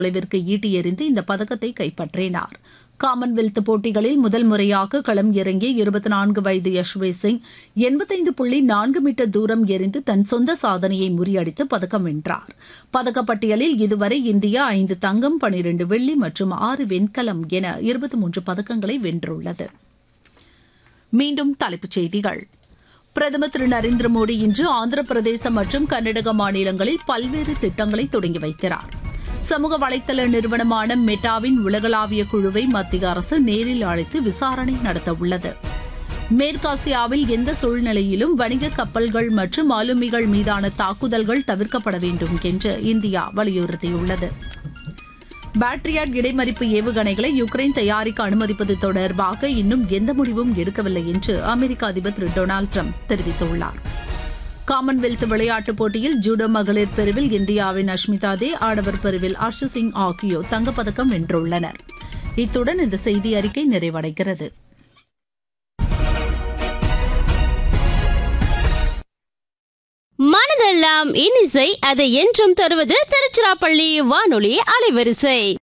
தொலைவிற்கு ஈட்டி எறிந்து இந்த பதக்கத்தை கைப்பற்றினார் காமன்வெல்த் போட்டிகளில் முதல் முறையாக களம் இறங்கிய இருபத்தி நான்கு வயது யஷ்வீர் சிங் எண்பத்தைந்து புள்ளி நான்கு மீட்டர் தூரம் எறிந்து தன் சொந்த சாதனையை முறியடித்து பதக்கம் வென்றார் பதக்கப்பட்டியலில் இதுவரை இந்தியா ஐந்து தங்கம் பனிரெண்டு வெள்ளி மற்றும் ஆறு வெண்கலம் என இருபத்தி மூன்று பதக்கங்களை வென்றுள்ளது மீண்டும் தலைப்புச் செய்திகள் பிரதமர் திரு நரேந்திர மோடி இன்று ஆந்திர பிரதேசம் மற்றும் கர்நாடக மாநிலங்களில் பல்வேறு திட்டங்களை தொடங்கி வைக்கிறார் சமூக வலைதள நிறுவனமான மெட்டாவின் உலகளாவிய குழுவை மத்திய அரசு நேரில் அழைத்து விசாரணை நடத்த உள்ளது மேற்காசியாவில் எந்த சூழ்நிலையிலும் வணிக கப்பல்கள் மற்றும் ஆளுமிகள் மீதான தாக்குதல்கள் தவிர்க்கப்பட வேண்டும் என்று இந்தியா வலியுறுத்தியுள்ளது பேட்ரியாட் இடைமறிப்பு ஏவுகணைகளை யுக்ரைன் தயாரிக்க அனுமதிப்பது தொடர்பாக இன்னும் எந்த முடிவும் எடுக்கவில்லை என்று அமெரிக்க அதிபர் திரு டொனால்டு ட்ரம்ப் தெரிவித்துள்ளார் காமன்வெல்த் விளையாட்டுப் போட்டியில் ஜூடோ மகளிர் பிரிவில் இந்தியாவின் அஷ்மிதா தே ஆடவர் பிரிவில் ஹர்ஷ் சிங் ஆகியோர் தங்கப்பதக்கம் வென்றுள்ளனர் இத்துடன் இந்த செய்தி அறிக்கை நிறைவடைகிறது மனதெல்லாம் இன்னிசை அதை என்றும் தருவது திருச்சிராப்பள்ளி வானொலி அலைவரிசை